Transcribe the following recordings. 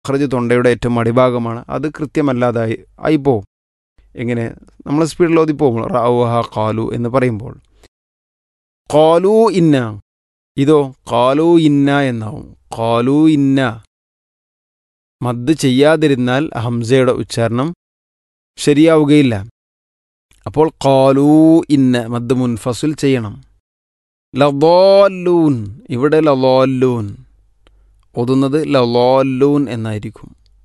മഹ്റജ് തൊണ്ടയുടെ ഏറ്റവും അടിഭാഗമാണ് അത് കൃത്യമല്ലാതായി ആയിപ്പോവും എങ്ങനെ നമ്മൾ സ്പീഡിൽ ഓതിപ്പോകും റാവുഹ കാലു എന്ന് പറയുമ്പോൾ കാലു ഇന്ന ഇതോ കാലു ഇന്ന എന്നാവും കാലു ഇന്ന മദ് ചെയ്യാതിരുന്നാൽ ഹംസയുടെ ഉച്ചാരണം ശരിയാവുകയില്ല അപ്പോൾ കാലൂ ഇന്ന മദ് മുൻഫസുൽ ചെയ്യണം ലലോല്ലൂൻ ഇവിടെ ലലോല്ലൂൻ ഓതുന്നത് ലലോല്ലൂൻ എന്നായിരിക്കും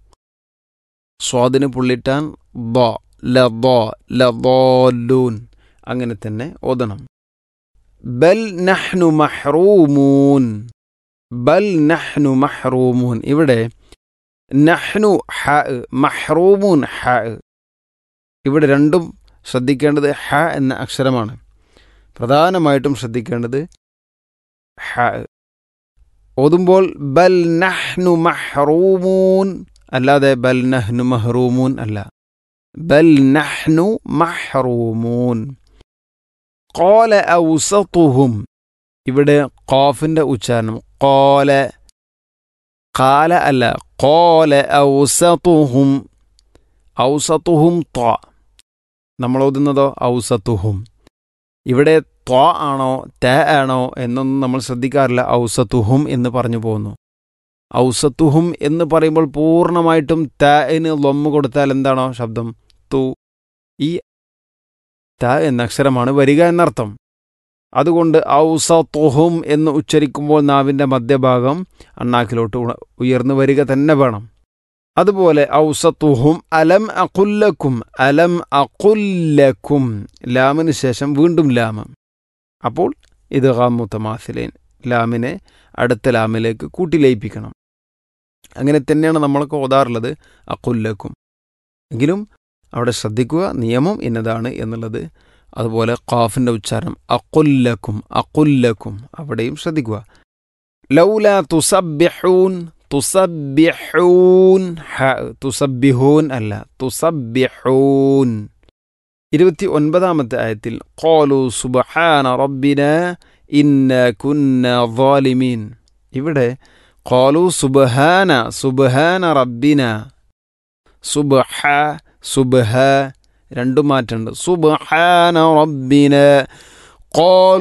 സ്വാദിന് പുള്ളിട്ടാൻ ദ ലദോ ലദോല്ലൂൻ അങ്ങനെ തന്നെ ഓതണം ബൽ നഹ്നു മഹ്റൂമൂൻ ബൽ നഹ്നു മഹ്റൂമൂൻ ഇവിടെ നഹ്നു ഹ മഹ്റൂമൂൻ ഹ ഇവിടെ രണ്ടും ശ്രദ്ധിക്കേണ്ടത് ഹ എന്ന അക്ഷരമാണ് പ്രധാനമായിട്ടും ശ്രദ്ധിക്കേണ്ടത് ഹ ഓതുമ്പോൾ ബൽ നഹ്നു മഹ്റൂമൂൻ അല്ലാതെ ബൽ നഹ്നു മഹ്റൂമൂൻ അല്ല ബൽ നഹ്നു മഹ്റൂമൂൻ കോല ഔസത്തുഹും ഇവിടെ ഖാഫിന്റെ ഉച്ചാരണം കോല കാല അല്ല കോല ഔസത്തുഹും ഔസത്തുഹും ത്വ നമ്മൾ ഓതുന്നതോ ഔസത്തുഹും ഇവിടെ ത്വ ആണോ ത ആണോ എന്നൊന്നും നമ്മൾ ശ്രദ്ധിക്കാറില്ല ഔസത്തുഹും എന്ന് പറഞ്ഞു പോകുന്നു ഔസത്തുഹും എന്ന് പറയുമ്പോൾ പൂർണ്ണമായിട്ടും തന് ലൊമ്മ് കൊടുത്താൽ എന്താണോ ശബ്ദം തു ഈ ത എന്ന അക്ഷരമാണ് വരിക എന്നർത്ഥം അതുകൊണ്ട് ഔസത്തുഹും എന്ന് ഉച്ചരിക്കുമ്പോൾ നാവിൻ്റെ മധ്യഭാഗം അണ്ണാക്കിലോട്ട് ഉയർന്നു വരിക തന്നെ വേണം അതുപോലെ ഔസത്തുഹും അലം അക്കുല്ലക്കും അലം അക്കുല്ലക്കും ലാമിന് ശേഷം വീണ്ടും ലാമ് അപ്പോൾ ഇത് ഹാമുത്തമാസിലേൻ ലാമിനെ അടുത്ത ലാമിലേക്ക് കൂട്ടിലയിപ്പിക്കണം അങ്ങനെ തന്നെയാണ് നമ്മളൊക്കെ ഓതാറുള്ളത് അക്കുല്ലക്കും എങ്കിലും അവിടെ ശ്രദ്ധിക്കുക നിയമം എന്നതാണ് എന്നുള്ളത് അതുപോലെ ഖാഫിൻ്റെ ഉച്ചാരണം അക്കുല്ലക്കും അക്കുല്ലക്കും അവിടെയും ശ്രദ്ധിക്കുക ലൗല തുസബ്യഹൂൻ തുസബ്യഹൂൻ ഹ തുസബ്യഹൂൻ അല്ല തുസബ്യഹൂൻ ഇരുപത്തി ഒൻപതാമത്തെ ആയത്തിൽ ഖാലു സുബ്ഹാന റബ്ബിന ഇന്ന കുന്ന ظالمين ഇവിടെ ഖാലു സുബ്ഹാന സുബ്ഹാന റബ്ബിന സുബ്ഹ സുബ്ഹ രണ്ടു മാറ്റുണ്ട് സുബ്ഹാന റബ്ബിന ഖാലു